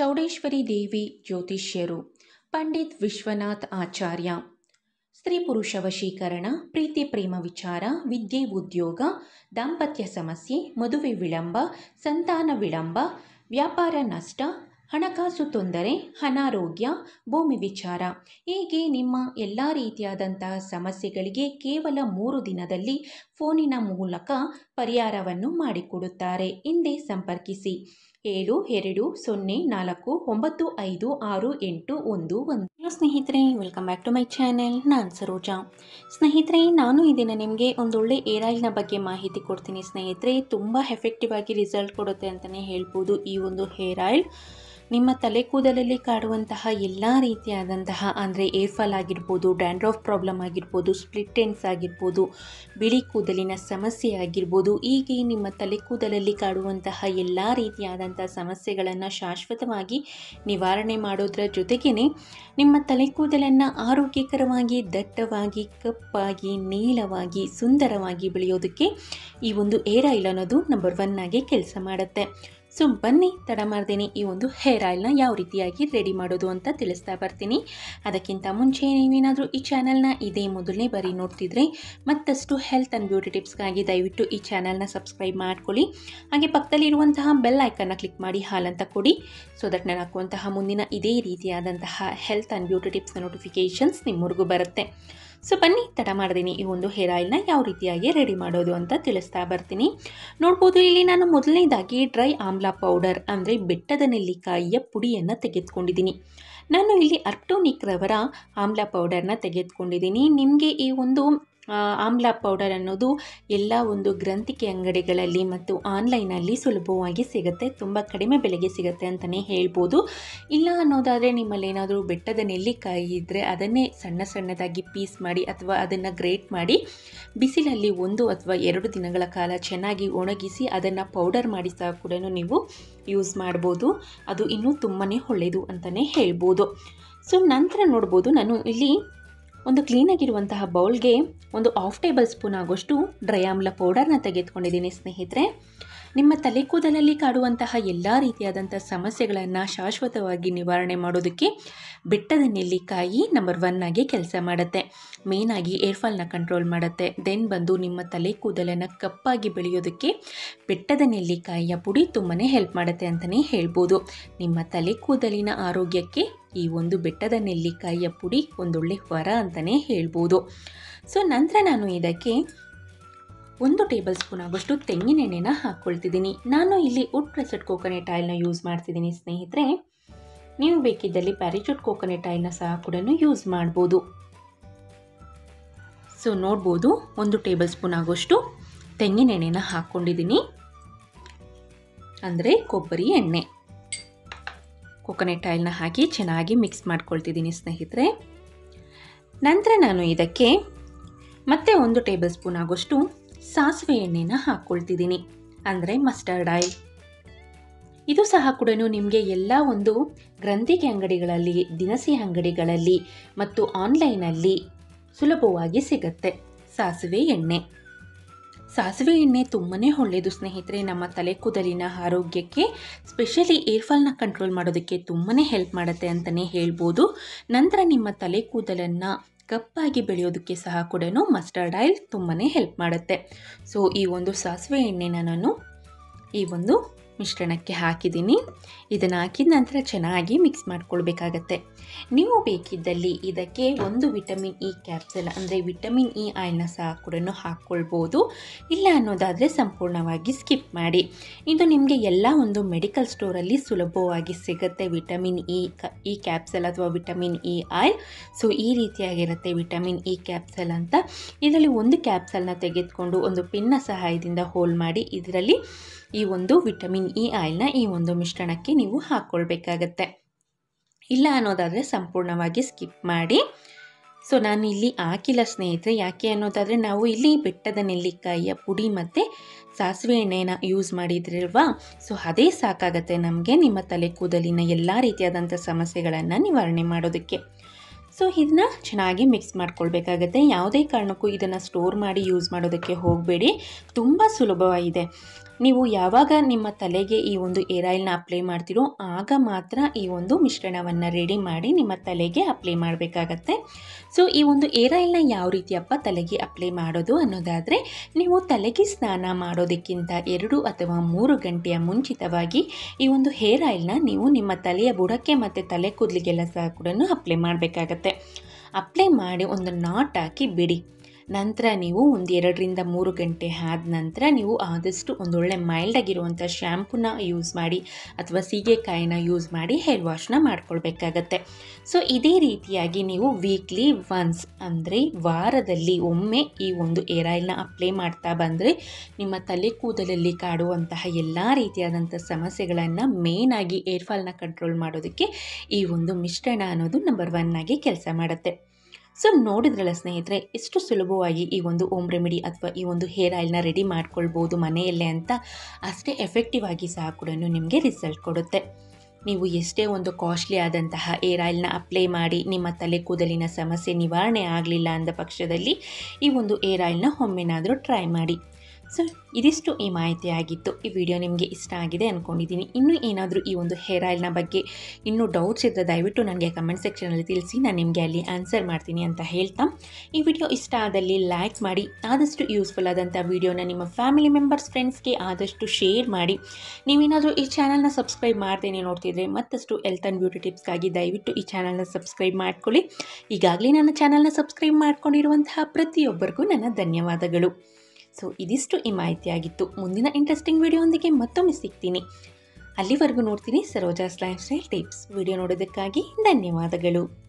ಚೌಡೇಶ್ವರಿ ದೇವಿ ಜ್ಯೋತಿಷ್ಯರು ಪಂಡಿತ್ ವಿಶ್ವನಾಥ್ ಆಚಾರ್ಯ ಸ್ತ್ರೀ ಪುರುಷ ವಶೀಕರಣ ಪ್ರೀತಿ ಪ್ರೇಮ ವಿಚಾರ ವಿದ್ಯೆ ಉದ್ಯೋಗ ದಾಂಪತ್ಯ ಸಮಸ್ಯೆ ಮದುವೆ ವಿಳಂಬ ಸಂತಾನ ವಿಳಂಬ ವ್ಯಾಪಾರ ನಷ್ಟ ಹಣಕಾಸು ತೊಂದರೆ ಅನಾರೋಗ್ಯ ಭೂಮಿ ವಿಚಾರ ಹೀಗೆ ನಿಮ್ಮ ಎಲ್ಲ ರೀತಿಯಾದಂತಹ ಸಮಸ್ಯೆಗಳಿಗೆ ಕೇವಲ ಮೂರು ದಿನದಲ್ಲಿ ಫೋನಿನ ಮೂಲಕ ಪರಿಹಾರವನ್ನು ಮಾಡಿಕೊಡುತ್ತಾರೆ ಹಿಂದೆ ಸಂಪರ್ಕಿಸಿ ಏಳು ಎರಡು ಸೊನ್ನೆ ನಾಲ್ಕು ಒಂಬತ್ತು ಐದು ಆರು ಎಂಟು ಒಂದು ಒಂದು ಹಲೋ ಸ್ನೇಹಿತರೆ welcome back to my channel ನಾನು ಸರೋಜಾ ಸ್ನೇಹಿತರೆ ನಾನು ಈ ದಿನ ನಿಮಗೆ ಒಂದೊಳ್ಳೆ ಏರ್ ಆಯಿಲ್ನ ಬಗ್ಗೆ ಮಾಹಿತಿ ಕೊಡ್ತೀನಿ ಸ್ನೇಹಿತರೆ ತುಂಬ ಎಫೆಕ್ಟಿವ್ ಆಗಿ ರಿಸಲ್ಟ್ ಕೊಡುತ್ತೆ ಅಂತಲೇ ಹೇಳ್ಬೋದು ಈ ಒಂದು ಹೇರ್ ಆಯಿಲ್ ನಿಮ್ಮ ತಲೆ ಕೂದಲಲ್ಲಿ ಕಾಡುವಂತಹ ಎಲ್ಲ ರೀತಿಯಾದಂತಹ ಅಂದರೆ ಏರ್ ಫಾಲ್ ಆಗಿರ್ಬೋದು ಡ್ಯಾಂಡ್ರಫ್ ಪ್ರಾಬ್ಲಮ್ ಆಗಿರ್ಬೋದು ಸ್ಪ್ಲಿಟ್ ಎಂಡ್ಸ್ ಆಗಿರ್ಬೋದು ಬಿಳಿ ಕೂದಲಿನ ಸಮಸ್ಯೆ ಆಗಿರ್ಬೋದು ಹೀಗೆ ನಿಮ್ಮ ತಲೆ ಕೂದಲಲ್ಲಿ ಕಾಡುವಂತಹ ಎಲ್ಲ ರೀತಿಯಾದಂತಹ ಸಮಸ್ಯೆಗಳನ್ನು ಶಾಶ್ವತವಾಗಿ ನಿವಾರಣೆ ಮಾಡೋದ್ರ ಜೊತೆಗೇ ನಿಮ್ಮ ತಲೆ ಕೂದಲನ್ನು ಆರೋಗ್ಯಕರವಾಗಿ ದಟ್ಟವಾಗಿ ಕಪ್ಪಾಗಿ ನೀಳವಾಗಿ ಸುಂದರವಾಗಿ ಬೆಳೆಯೋದಕ್ಕೆ ಈ ಒಂದು ಏರ್ ಆಯಿಲ್ ಅನ್ನೋದು ನಂಬರ್ ಒನ್ ಆಗಿ ಕೆಲಸ ಮಾಡುತ್ತೆ ಸೊ ಬನ್ನಿ ತಡ ಮಾಡ್ದೇನೆ ಈ ಒಂದು ಹೇರ್ ಆಯಿಲ್ನ ಯಾವ ರೀತಿಯಾಗಿ ರೆಡಿ ಮಾಡೋದು ಅಂತ ತಿಳಿಸ್ತಾ ಬರ್ತೀನಿ ಅದಕ್ಕಿಂತ ಮುಂಚೆ ನೀವೇನಾದರೂ ಈ ಚಾನಲ್ನ ಇದೇ ಮೊದಲನೇ ಬಾರಿ ನೋಡ್ತಿದ್ರೆ ಮತ್ತಷ್ಟು ಹೆಲ್ತ್ ಆ್ಯಂಡ್ ಬ್ಯೂಟಿ ಟಿಪ್ಸ್ಗಾಗಿ ದಯವಿಟ್ಟು ಈ ಚಾನಲ್ನ ಸಬ್ಸ್ಕ್ರೈಬ್ ಮಾಡ್ಕೊಳ್ಳಿ ಹಾಗೆ ಪಕ್ಕದಲ್ಲಿರುವಂತಹ ಬೆಲ್ ಐಕನ್ನ ಕ್ಲಿಕ್ ಮಾಡಿ ಹಾಲಂತ ಕೊಡಿ ಸೊ ದಟ್ ನಾನು ಹಾಕುವಂತಹ ಮುಂದಿನ ಇದೇ ರೀತಿಯಾದಂತಹ ಹೆಲ್ತ್ ಆ್ಯಂಡ್ ಬ್ಯೂಟಿ ಟಿಪ್ಸ್ನ ನೋಟಿಫಿಕೇಷನ್ಸ್ ನಿಮ್ಮವರೆಗೂ ಬರುತ್ತೆ ಸೊ ಬನ್ನಿ ತಡ ಮಾಡ್ತೀನಿ ಈ ಒಂದು ಹೇರ್ ಆಯಿಲ್ನ ಯಾವ ರೀತಿಯಾಗಿ ರೆಡಿ ಮಾಡೋದು ಅಂತ ತಿಳಿಸ್ತಾ ಬರ್ತೀನಿ ನೋಡ್ಬೋದು ಇಲ್ಲಿ ನಾನು ಮೊದಲನೇದಾಗಿ ಡ್ರೈ ಆಮ್ಲ ಪೌಡರ್ ಅಂದರೆ ಬೆಟ್ಟದ ನೆಲ್ಲಿಕಾಯಿಯ ಪುಡಿಯನ್ನು ತೆಗೆದುಕೊಂಡಿದ್ದೀನಿ ನಾನು ಇಲ್ಲಿ ಅರ್ಟೋನಿಕ್ ರವರ ಆಮ್ಲ ಪೌಡರ್ನ ತೆಗೆದುಕೊಂಡಿದ್ದೀನಿ ನಿಮಗೆ ಈ ಒಂದು ಆಮ್ಲ ಪೌಡರ್ ಅನ್ನೋದು ಎಲ್ಲ ಒಂದು ಗ್ರಂಥಿಕೆ ಅಂಗಡಿಗಳಲ್ಲಿ ಮತ್ತು ಆನ್ಲೈನಲ್ಲಿ ಸುಲಭವಾಗಿ ಸಿಗುತ್ತೆ ತುಂಬ ಕಡಿಮೆ ಬೆಲೆಗೆ ಸಿಗುತ್ತೆ ಅಂತಲೇ ಹೇಳ್ಬೋದು ಇಲ್ಲ ಅನ್ನೋದಾದರೆ ನಿಮ್ಮಲ್ಲಿ ಏನಾದರೂ ಬೆಟ್ಟದ ನೆಲ್ಲಿಕಾಯಿ ಇದ್ದರೆ ಅದನ್ನೇ ಸಣ್ಣ ಸಣ್ಣದಾಗಿ ಪೀಸ್ ಮಾಡಿ ಅಥವಾ ಅದನ್ನು ಗ್ರೇಟ್ ಮಾಡಿ ಬಿಸಿಲಲ್ಲಿ ಒಂದು ಅಥವಾ ಎರಡು ದಿನಗಳ ಕಾಲ ಚೆನ್ನಾಗಿ ಒಣಗಿಸಿ ಅದನ್ನು ಪೌಡರ್ ಮಾಡಿ ಸಹ ಕೂಡ ನೀವು ಯೂಸ್ ಮಾಡ್ಬೋದು ಅದು ಇನ್ನೂ ತುಂಬಾ ಒಳ್ಳೆಯದು ಅಂತಲೇ ಹೇಳ್ಬೋದು ಸೊ ನಂತರ ನೋಡ್ಬೋದು ನಾನು ಇಲ್ಲಿ ಒಂದು ಕ್ಲೀನಾಗಿರುವಂತಹ ಬೌಲ್ಗೆ ಒಂದು ಹಾಫ್ ಟೇಬಲ್ ಸ್ಪೂನ್ ಆಗೋಷ್ಟು ಡ್ರೈ ಆಮ್ಲ ಪೌಡರ್ನ ತೆಗೆದುಕೊಂಡಿದ್ದೀನಿ ಸ್ನೇಹಿತರೆ ನಿಮ್ಮ ತಲೆ ಕೂದಲಲ್ಲಿ ಕಾಡುವಂತಹ ಎಲ್ಲ ರೀತಿಯಾದಂಥ ಸಮಸ್ಯೆಗಳನ್ನು ಶಾಶ್ವತವಾಗಿ ನಿವಾರಣೆ ಮಾಡೋದಕ್ಕೆ ಬೆಟ್ಟದ ನೆಲ್ಲಿಕಾಯಿ ನಂಬರ್ ಒನ್ ಆಗಿ ಕೆಲಸ ಮಾಡುತ್ತೆ ಮೇಯ್ನಾಗಿ ಏರ್ಫಾಲ್ನ ಕಂಟ್ರೋಲ್ ಮಾಡುತ್ತೆ ದೆನ್ ಬಂದು ನಿಮ್ಮ ತಲೆ ಕೂದಲನ್ನು ಕಪ್ಪಾಗಿ ಬೆಳೆಯೋದಕ್ಕೆ ಬೆಟ್ಟದ ನೆಲ್ಲಿಕಾಯಿಯ ಪುಡಿ ತುಂಬಾ ಹೆಲ್ಪ್ ಮಾಡುತ್ತೆ ಅಂತಲೇ ಹೇಳ್ಬೋದು ನಿಮ್ಮ ತಲೆ ಕೂದಲಿನ ಆರೋಗ್ಯಕ್ಕೆ ಈ ಒಂದು ಬೆಟ್ಟದ ನೆಲ್ಲಿಕಾಯಿಯ ಪುಡಿ ಒಂದೊಳ್ಳೆ ವರ ಅಂತಲೇ ಹೇಳ್ಬೋದು ಸೊ ನಂತರ ನಾನು ಇದಕ್ಕೆ ಒಂದು ಟೇಬಲ್ ಸ್ಪೂನ್ ಆಗೋಷ್ಟು ತೆಂಗಿನೆಣ್ಣೆನ ಹಾಕ್ಕೊಳ್ತಿದ್ದೀನಿ ನಾನು ಇಲ್ಲಿ ವುಡ್ ಪ್ರೆಸೆಡ್ ಕೋಕೋನಟ್ ಆಯಿಲ್ನ ಯೂಸ್ ಮಾಡ್ತಿದ್ದೀನಿ ಸ್ನೇಹಿತರೆ ನೀವು ಬೇಕಿದ್ದಲ್ಲಿ ಪ್ಯಾರಿಚೂಟ್ ಕೋಕೋನಟ್ ಆಯಿಲ್ನ ಸಹ ಕೂಡ ಯೂಸ್ ಮಾಡ್ಬೋದು ಸೊ ನೋಡ್ಬೋದು ಒಂದು ಟೇಬಲ್ ಸ್ಪೂನ್ ಆಗೋಷ್ಟು ತೆಂಗಿನೆಣ್ಣೆನ ಹಾಕ್ಕೊಂಡಿದ್ದೀನಿ ಅಂದರೆ ಕೊಬ್ಬರಿ ಎಣ್ಣೆ ಕೊಕೊನೆಟ್ ಆಯಿಲ್ನ ಹಾಕಿ ಚೆನ್ನಾಗಿ ಮಿಕ್ಸ್ ಮಾಡ್ಕೊಳ್ತಿದ್ದೀನಿ ಸ್ನೇಹಿತರೆ ನಂತರ ನಾನು ಇದಕ್ಕೆ ಮತ್ತೆ ಒಂದು ಟೇಬಲ್ ಸ್ಪೂನ್ ಆಗೋಷ್ಟು ಸಾಸಿವೆ ಎಣ್ಣೆನ ಹಾಕ್ಕೊಳ್ತಿದ್ದೀನಿ ಅಂದರೆ ಮಸ್ಟರ್ಡ್ ಆಯಿಲ್ ಇದು ಸಹ ಕೂಡ ನಿಮಗೆ ಎಲ್ಲ ಒಂದು ಗ್ರಂಥಿಕೆ ಅಂಗಡಿಗಳಲ್ಲಿ ದಿನಸಿ ಅಂಗಡಿಗಳಲ್ಲಿ ಮತ್ತು ಆನ್ಲೈನಲ್ಲಿ ಸುಲಭವಾಗಿ ಸಿಗುತ್ತೆ ಸಾಸಿವೆ ಎಣ್ಣೆ ಸಾಸಿವೆ ಎಣ್ಣೆ ತುಂಬಾ ಒಳ್ಳೆಯದು ಸ್ನೇಹಿತರೆ ನಮ್ಮ ತಲೆ ಕೂದಲಿನ ಆರೋಗ್ಯಕ್ಕೆ ಸ್ಪೆಷಲಿ ಏರ್ಫಾಲ್ನ ಕಂಟ್ರೋಲ್ ಮಾಡೋದಕ್ಕೆ ತುಂಬಾ ಹೆಲ್ಪ್ ಮಾಡುತ್ತೆ ಅಂತಲೇ ಹೇಳ್ಬೋದು ನಂತರ ನಿಮ್ಮ ತಲೆ ಕೂದಲನ್ನು ಕಪ್ಪಾಗಿ ಬೆಳೆಯೋದಕ್ಕೆ ಸಹ ಕೂಡ ಮಸ್ಟರ್ಡ್ ಆಯಿಲ್ ತುಂಬಾ ಹೆಲ್ಪ್ ಮಾಡುತ್ತೆ ಸೊ ಈ ಒಂದು ಸಾಸಿವೆ ಎಣ್ಣೆನ ನಾನು ಈ ಒಂದು ಮಿಶ್ರಣಕ್ಕೆ ಹಾಕಿದ್ದೀನಿ ಇದನ್ನು ಹಾಕಿದ ನಂತರ ಚೆನ್ನಾಗಿ ಮಿಕ್ಸ್ ಮಾಡ್ಕೊಳ್ಬೇಕಾಗತ್ತೆ ನೀವು ಬೇಕಿದ್ದಲ್ಲಿ ಇದಕ್ಕೆ ಒಂದು ವಿಟಮಿನ್ ಇ ಕ್ಯಾಪ್ಸಲ್ ಅಂದರೆ ವಿಟಮಿನ್ ಇ ಆಯಿಲ್ನ ಸಹ ಕೂಡ ಹಾಕ್ಕೊಳ್ಬೋದು ಇಲ್ಲ ಅನ್ನೋದಾದರೆ ಸಂಪೂರ್ಣವಾಗಿ ಸ್ಕಿಪ್ ಮಾಡಿ ಇದು ನಿಮಗೆ ಎಲ್ಲ ಒಂದು ಮೆಡಿಕಲ್ ಸ್ಟೋರಲ್ಲಿ ಸುಲಭವಾಗಿ ಸಿಗುತ್ತೆ ವಿಟಮಿನ್ ಇ ಕ ಇ ಕ್ಯಾಪ್ಸಲ್ ಅಥವಾ ವಿಟಮಿನ್ ಇ ಆಯಿಲ್ ಸೊ ಈ ರೀತಿಯಾಗಿರುತ್ತೆ ವಿಟಮಿನ್ ಇ ಕ್ಯಾಪ್ಸಲ್ ಅಂತ ಇದರಲ್ಲಿ ಒಂದು ಕ್ಯಾಪ್ಸಲ್ನ ತೆಗೆದುಕೊಂಡು ಒಂದು ಪಿನ್ನ ಸಹಾಯದಿಂದ ಹೋಲ್ ಮಾಡಿ ಇದರಲ್ಲಿ ಈ ಒಂದು ವಿಟಮಿನ್ ಇ ಆಯಿಲ್ನ ಈ ಒಂದು ಮಿಶ್ರಣಕ್ಕೆ ನೀವು ಹಾಕ್ಕೊಳ್ಬೇಕಾಗತ್ತೆ ಇಲ್ಲ ಅನ್ನೋದಾದರೆ ಸಂಪೂರ್ಣವಾಗಿ ಸ್ಕಿಪ್ ಮಾಡಿ ಸೊ ನಾನು ಇಲ್ಲಿ ಹಾಕಿಲ್ಲ ಸ್ನೇಹಿತರೆ ಯಾಕೆ ಅನ್ನೋದಾದರೆ ನಾವು ಇಲ್ಲಿ ಬೆಟ್ಟದ ನೆಲ್ಲಿಕಾಯಿಯ ಪುಡಿ ಮತ್ತು ಸಾಸಿವೆ ಎಣ್ಣೆನ ಯೂಸ್ ಮಾಡಿದ್ರಲ್ವಾ ಸೊ ಅದೇ ಸಾಕಾಗತ್ತೆ ನಮಗೆ ನಿಮ್ಮ ತಲೆ ಕೂದಲಿನ ಎಲ್ಲ ರೀತಿಯಾದಂಥ ಸಮಸ್ಯೆಗಳನ್ನು ನಿವಾರಣೆ ಮಾಡೋದಕ್ಕೆ ಸೊ ಇದನ್ನ ಚೆನ್ನಾಗಿ ಮಿಕ್ಸ್ ಮಾಡ್ಕೊಳ್ಬೇಕಾಗತ್ತೆ ಯಾವುದೇ ಕಾರಣಕ್ಕೂ ಇದನ್ನು ಸ್ಟೋರ್ ಮಾಡಿ ಯೂಸ್ ಮಾಡೋದಕ್ಕೆ ಹೋಗಬೇಡಿ ತುಂಬ ಸುಲಭವಾಗಿದೆ ನೀವು ಯಾವಾಗ ನಿಮ್ಮ ತಲೆಗೆ ಈ ಒಂದು ಏರ್ ಆಯಿಲ್ನ ಅಪ್ಲೈ ಮಾಡ್ತೀರೋ ಆಗ ಮಾತ್ರ ಈ ಒಂದು ಮಿಶ್ರಣವನ್ನು ರೆಡಿ ಮಾಡಿ ನಿಮ್ಮ ತಲೆಗೆ ಅಪ್ಲೈ ಮಾಡಬೇಕಾಗತ್ತೆ ಸೊ ಈ ಒಂದು ಏರ್ ಆಯಿಲ್ನ ಯಾವ ರೀತಿಯಪ್ಪ ತಲೆಗೆ ಅಪ್ಲೈ ಮಾಡೋದು ಅನ್ನೋದಾದರೆ ನೀವು ತಲೆಗೆ ಸ್ನಾನ ಮಾಡೋದಕ್ಕಿಂತ ಎರಡು ಅಥವಾ ಮೂರು ಗಂಟೆಯ ಮುಂಚಿತವಾಗಿ ಈ ಒಂದು ಹೇರ್ ಆಯಿಲ್ನ ನೀವು ನಿಮ್ಮ ತಲೆಯ ಬುಡಕ್ಕೆ ಮತ್ತು ತಲೆ ಕೂದಲಿಗೆಲ್ಲ ಸಹ ಕೂಡ ಅಪ್ಲೈ ಮಾಡಬೇಕಾಗತ್ತೆ ಅಪ್ಲೈ ಮಾಡಿ ಒಂದು ನಾಟ್ ಹಾಕಿ ಬಿಡಿ ನಂತರ ನೀವು ಒಂದು ಎರಡರಿಂದ ಮೂರು ಗಂಟೆ ಆದ ನಂತರ ನೀವು ಆದಷ್ಟು ಒಂದೊಳ್ಳೆ ಮೈಲ್ಡ್ ಆಗಿರುವಂಥ ಶ್ಯಾಂಪೂನ ಯೂಸ್ ಮಾಡಿ ಅಥವಾ ಸೀಗೆಕಾಯಿನ ಯೂಸ್ ಮಾಡಿ ಹೇರ್ ವಾಶ್ನ ಮಾಡ್ಕೊಳ್ಬೇಕಾಗತ್ತೆ ಸೊ ಇದೇ ರೀತಿಯಾಗಿ ನೀವು ವೀಕ್ಲಿ ಒನ್ಸ್ ಅಂದರೆ ವಾರದಲ್ಲಿ ಒಮ್ಮೆ ಈ ಒಂದು ಏರ್ ಆಯಿಲ್ನ ಅಪ್ಲೈ ಮಾಡ್ತಾ ಬಂದರೆ ನಿಮ್ಮ ತಲೆ ಕೂದಲಲ್ಲಿ ಕಾಡುವಂತಹ ಎಲ್ಲ ರೀತಿಯಾದಂಥ ಸಮಸ್ಯೆಗಳನ್ನು ಮೇಯ್ನಾಗಿ ಏರ್ ಫಾಲ್ನ ಕಂಟ್ರೋಲ್ ಮಾಡೋದಕ್ಕೆ ಈ ಒಂದು ಮಿಶ್ರಣ ಅನ್ನೋದು ನಂಬರ್ ಒನ್ ಆಗಿ ಕೆಲಸ ಮಾಡುತ್ತೆ ಸೊ ನೋಡಿದ್ರಲ್ಲ ಸ್ನೇಹಿತರೆ ಎಷ್ಟು ಸುಲಭವಾಗಿ ಈ ಒಂದು ಓಮ್ ರೆಮಿಡಿ ಅಥವಾ ಈ ಒಂದು ಹೇರ್ ಆಯಿಲ್ನ ರೆಡಿ ಮಾಡ್ಕೊಳ್ಬೋದು ಮನೆಯಲ್ಲೇ ಅಂತ ಅಷ್ಟೇ ಎಫೆಕ್ಟಿವ್ ಆಗಿ ಸಹ ಕೂಡ ನಿಮಗೆ ರಿಸಲ್ಟ್ ಕೊಡುತ್ತೆ ನೀವು ಎಷ್ಟೇ ಒಂದು ಕಾಸ್ಟ್ಲಿ ಆದಂತಹ ಏರ್ ಆಯಿಲ್ನ ಅಪ್ಲೈ ಮಾಡಿ ನಿಮ್ಮ ತಲೆ ಕೂದಲಿನ ಸಮಸ್ಯೆ ನಿವಾರಣೆ ಆಗಲಿಲ್ಲ ಅಂದ ಪಕ್ಷದಲ್ಲಿ ಈ ಒಂದು ಏರ್ ಆಯಿಲ್ನ ಒಮ್ಮೆನಾದರೂ ಟ್ರೈ ಮಾಡಿ ಸೊ ಇದಿಷ್ಟು ಈ ಮಾಹಿತಿ ಆಗಿತ್ತು ಈ ವಿಡಿಯೋ ನಿಮಗೆ ಇಷ್ಟ ಆಗಿದೆ ಅಂದ್ಕೊಂಡಿದ್ದೀನಿ ಇನ್ನೂ ಏನಾದರೂ ಈ ಒಂದು ಹೇರ್ ಆಯಿಲ್ನ ಬಗ್ಗೆ ಇನ್ನೂ ಡೌಟ್ಸ್ ಇದ್ದರೆ ದಯವಿಟ್ಟು ನನಗೆ ಕಮೆಂಟ್ ಸೆಕ್ಷನಲ್ಲಿ ತಿಳಿಸಿ ನಾನು ನಿಮಗೆ ಅಲ್ಲಿ ಆನ್ಸರ್ ಮಾಡ್ತೀನಿ ಅಂತ ಹೇಳ್ತಾ ಈ ವಿಡಿಯೋ ಇಷ್ಟ ಆದಲ್ಲಿ ಲೈಕ್ ಮಾಡಿ ಆದಷ್ಟು ಯೂಸ್ಫುಲ್ ಆದಂಥ ವಿಡಿಯೋನ ನಿಮ್ಮ ಫ್ಯಾಮಿಲಿ ಮೆಂಬರ್ಸ್ ಫ್ರೆಂಡ್ಸ್ಗೆ ಆದಷ್ಟು ಶೇರ್ ಮಾಡಿ ನೀವೇನಾದರೂ ಈ ಚಾನಲ್ನ ಸಬ್ಸ್ಕ್ರೈಬ್ ಮಾಡ್ದೇನೆ ನೋಡ್ತಿದ್ರೆ ಮತ್ತಷ್ಟು ಹೆಲ್ತ್ ಆ್ಯಂಡ್ ಬ್ಯೂಟಿ ಟಿಪ್ಸ್ಗಾಗಿ ದಯವಿಟ್ಟು ಈ ಚಾನಲ್ನ ಸಬ್ಸ್ಕ್ರೈಬ್ ಮಾಡ್ಕೊಳ್ಳಿ ಈಗಾಗಲೇ ನನ್ನ ಚಾನಲ್ನ ಸಬ್ಸ್ಕ್ರೈಬ್ ಮಾಡ್ಕೊಂಡಿರುವಂತಹ ಪ್ರತಿಯೊಬ್ಬರಿಗೂ ನನ್ನ ಧನ್ಯವಾದಗಳು ಸೊ ಇದಿಷ್ಟು ಈ ಮಾಹಿತಿ ಆಗಿತ್ತು ಮುಂದಿನ ಇಂಟ್ರೆಸ್ಟಿಂಗ್ ವಿಡಿಯೋಂದಿಗೆ ಮತ್ತೊಮ್ಮೆ ಸಿಗ್ತೀನಿ ಅಲ್ಲಿವರೆಗೂ ನೋಡ್ತೀನಿ Saroja's lifestyle tips video ನೋಡೋದಕ್ಕಾಗಿ ಧನ್ಯವಾದಗಳು